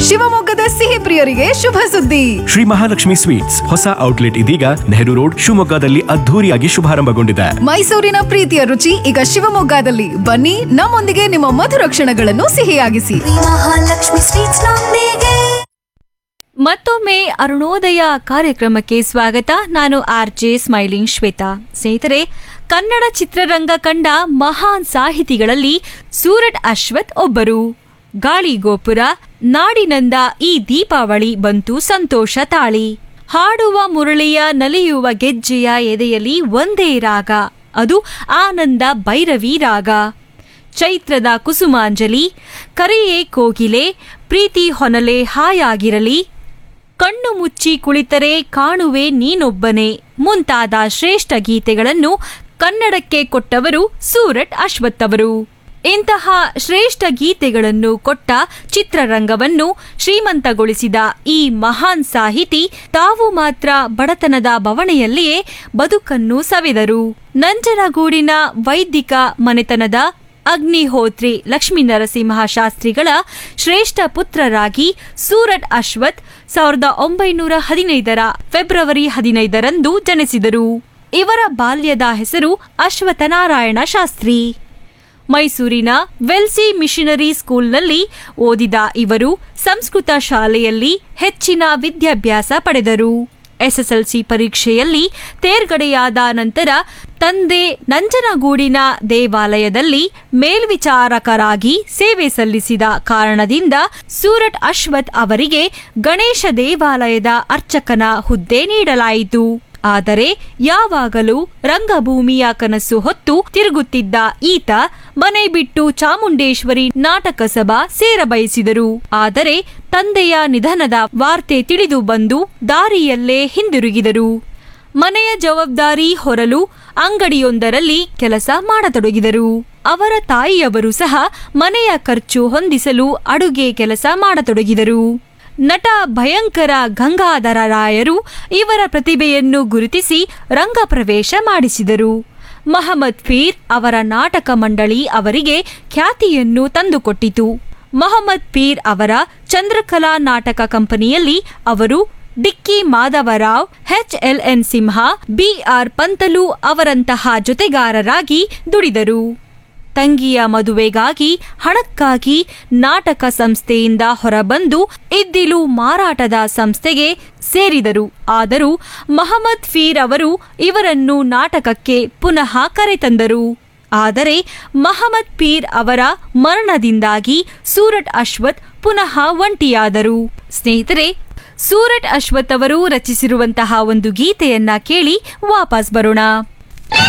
ಶಿವಮೊಗ್ಗದ ಸಿಹಿ ಪ್ರಿಯರಿಗೆ ಶುಭ ಸುದ್ದಿ ಶ್ರೀ ಮಹಾಲಕ್ಷ್ಮಿ ಸ್ವೀಟ್ಸ್ ಹೊಸ ಔಟ್ಲೆಟ್ ಇದೀಗ ನೆಹರು ರೋಡ್ ಶಿವಮೊಗ್ಗದಲ್ಲಿ ಅದ್ಧೂರಿಯಾಗಿ ಶುಭಾರಂಭಗೊಂಡಿದೆ ಮೈಸೂರಿನ ಪ್ರೀತಿಯ ರುಚಿ ಈಗ ಶಿವಮೊಗ್ಗದಲ್ಲಿ ಬನ್ನಿ ನಮ್ಮೊಂದಿಗೆ ನಿಮ್ಮ ಮಧುರ ಕ್ಷಣಗಳನ್ನು ಸಿಹಿಯಾಗಿಸಿ ಮಹಾಲಕ್ಷ್ಮಿ ಸ್ವೀಟ್ಸ್ ನೊಂದಿಗೆ ಮತ್ತೊಮ್ಮೆ ಅರುಣೋದಯ ಕಾರ್ಯಕ್ರಮಕ್ಕೆ ಸ್ವಾಗತ ನಾನು ಆರ್ ಜೆ ಸ್ಮೈಲಿಂಗ್ ಶ್ವೇತಾ ಸ್ನೇಹಿತರೆ ಕನ್ನಡ ಚಿತ್ರರಂಗ ಕಂಡ ಮಹಾನ್ ಸಾಹಿತಿಗಳಲ್ಲಿ ಸೂರಟ್ ಅಶ್ವಥ್ ಒಬ್ಬರು ಗಾಳಿ ಗೋಪುರ ನಾಡಿನಂದ ಈ ದೀಪಾವಳಿ ಬಂತು ಸಂತೋಷ ತಾಳಿ ಹಾಡುವ ಮುರಳಿಯ ನಲಿಯುವ ಗೆಜ್ಜೆಯ ಎದೆಯಲ್ಲಿ ಒಂದೇ ರಾಗ ಅದು ಆನಂದ ಭೈರವಿ ರಾಗ ಚೈತ್ರದ ಕುಸುಮಾಂಜಲಿ ಕರೆಯೇ ಕೋಗಿಲೆ ಪ್ರೀತಿ ಹೊನಲೆ ಹಾಯಾಗಿರಲಿ ಕಣ್ಣು ಮುಚ್ಚಿ ಕುಳಿತರೆ ಕಾಣುವೆ ನೀನೊಬ್ಬನೇ ಮುಂತಾದ ಶ್ರೇಷ್ಠ ಗೀತೆಗಳನ್ನು ಕನ್ನಡಕ್ಕೆ ಕೊಟ್ಟವರು ಸೂರಟ್ ಅಶ್ವಥ್ ಅವರು ಇಂತಹ ಶ್ರೇಷ್ಠ ಗೀತೆಗಳನ್ನು ಕೊಟ್ಟ ಚಿತ್ರರಂಗವನ್ನು ಶ್ರೀಮಂತಗೊಳಿಸಿದ ಈ ಮಹಾನ್ ಸಾಹಿತಿ ತಾವು ಮಾತ್ರ ಬಡತನದ ಬವಣೆಯಲ್ಲಿಯೇ ಬದುಕನ್ನು ಸವೆದರು ನಂಜನಗೂಡಿನ ವೈದಿಕ ಮನೆತನದ ಅಗ್ನಿಹೋತ್ರಿ ಲಕ್ಷ್ಮೀ ನರಸಿಂಹ ಶಾಸ್ತ್ರಿಗಳ ಶ್ರೇಷ್ಠ ಪುತ್ರರಾಗಿ ಸೂರಟ್ ಅಶ್ವಥ್ ಸಾವಿರದ ಒಂಬೈನೂರ ಹದಿನೈದರ ಫೆಬ್ರವರಿ ಹದಿನೈದರಂದು ಜನಿಸಿದರು ಇವರ ಬಾಲ್ಯದ ಹೆಸರು ಅಶ್ವಥನಾರಾಯಣ ಶಾಸ್ತ್ರಿ ಮೈಸೂರಿನ ವೆಲ್ಸಿ ಮಿಷನರಿ ಸ್ಕೂಲ್ನಲ್ಲಿ ಓದಿದ ಇವರು ಸಂಸ್ಕೃತ ಶಾಲೆಯಲ್ಲಿ ಹೆಚ್ಚಿನ ವಿದ್ಯಾಭ್ಯಾಸ ಪಡೆದರು ಎಸ್ಎಸ್ಎಲ್ಸಿ ಪರೀಕ್ಷೆಯಲ್ಲಿ ತೇರ್ಗಡೆಯಾದ ನಂತರ ತಂದೆ ನಂಜನಗೂಡಿನ ದೇವಾಲಯದಲ್ಲಿ ಮೇಲ್ವಿಚಾರಕರಾಗಿ ಸೇವೆ ಸಲ್ಲಿಸಿದ ಕಾರಣದಿಂದ ಸೂರಟ್ ಅಶ್ವಥ್ ಅವರಿಗೆ ಗಣೇಶ ದೇವಾಲಯದ ಅರ್ಚಕನ ಹುದ್ದೆ ನೀಡಲಾಯಿತು ಆದರೆ ಯಾವಾಗಲೂ ರಂಗಭೂಮಿಯ ಕನಸು ಹೊತ್ತು ತಿರುಗುತ್ತಿದ್ದ ಈತ ಮನೆ ಬಿಟ್ಟು ಚಾಮುಂಡೇಶ್ವರಿ ನಾಟಕ ಸಭಾ ಸೇರಬಯಸಿದರು ಆದರೆ ತಂದೆಯ ನಿಧನದ ವಾರ್ತೆ ತಿಳಿದು ಬಂದು ದಾರಿಯಲ್ಲೇ ಹಿಂದಿರುಗಿದರು ಮನೆಯ ಜವಾಬ್ದಾರಿ ಹೊರಲು ಅಂಗಡಿಯೊಂದರಲ್ಲಿ ಕೆಲಸ ಮಾಡತೊಡಗಿದರು ಅವರ ತಾಯಿಯವರು ಸಹ ಮನೆಯ ಖರ್ಚು ಹೊಂದಿಸಲು ಅಡುಗೆ ಕೆಲಸ ಮಾಡತೊಡಗಿದರು ನಟ ಭಯಂಕರ ಗಂಗಾಧರ ರಾಯರು ಇವರ ಪ್ರತಿಭೆಯನ್ನು ಗುರುತಿಸಿ ರಂಗಪ್ರವೇಶ ಮಾಡಿಸಿದರು ಮಹಮ್ಮದ್ ಫೀರ್ ಅವರ ನಾಟಕ ಮಂಡಳಿ ಅವರಿಗೆ ಖ್ಯಾತಿಯನ್ನು ತಂದುಕೊಟ್ಟಿತು ಮೊಹಮ್ಮದ್ ಪೀರ್ ಅವರ ಚಂದ್ರಕಲಾ ನಾಟಕ ಕಂಪನಿಯಲ್ಲಿ ಅವರು Dikki Madhavarao H L N Simha B ಪಂತಲು ಅವರಂತಹ ಜೊತೆಗಾರರಾಗಿ ದುಡಿದರು ತಂಗಿಯ ಮದುವೆಗಾಗಿ ಹಣಕ್ಕಾಗಿ ನಾಟಕ ಸಂಸ್ಥೆಯಿಂದ ಹೊರಬಂದು ಇದ್ದಿಲು ಮಾರಾಟದ ಸಂಸ್ಥೆಗೆ ಸೇರಿದರು ಆದರೂ ಮಹಮ್ಮದ್ ಫೀರ್ ಅವರು ಇವರನ್ನು ನಾಟಕಕ್ಕೆ ಪುನಃ ಕರೆತಂದರು ಆದರೆ ಮಹಮ್ಮದ್ ಪೀರ್ ಅವರ ಮರಣದಿಂದಾಗಿ ಸೂರಟ್ ಅಶ್ವಥ್ ಪುನಃ ಒಂಟಿಯಾದರು ಸ್ನೇಹಿತರೆ ಸೂರಟ್ ಅಶ್ವಥ್ ಅವರು ರಚಿಸಿರುವಂತಹ ಒಂದು ಗೀತೆಯನ್ನ ಕೇಳಿ ವಾಪಸ್ ಬರೋಣ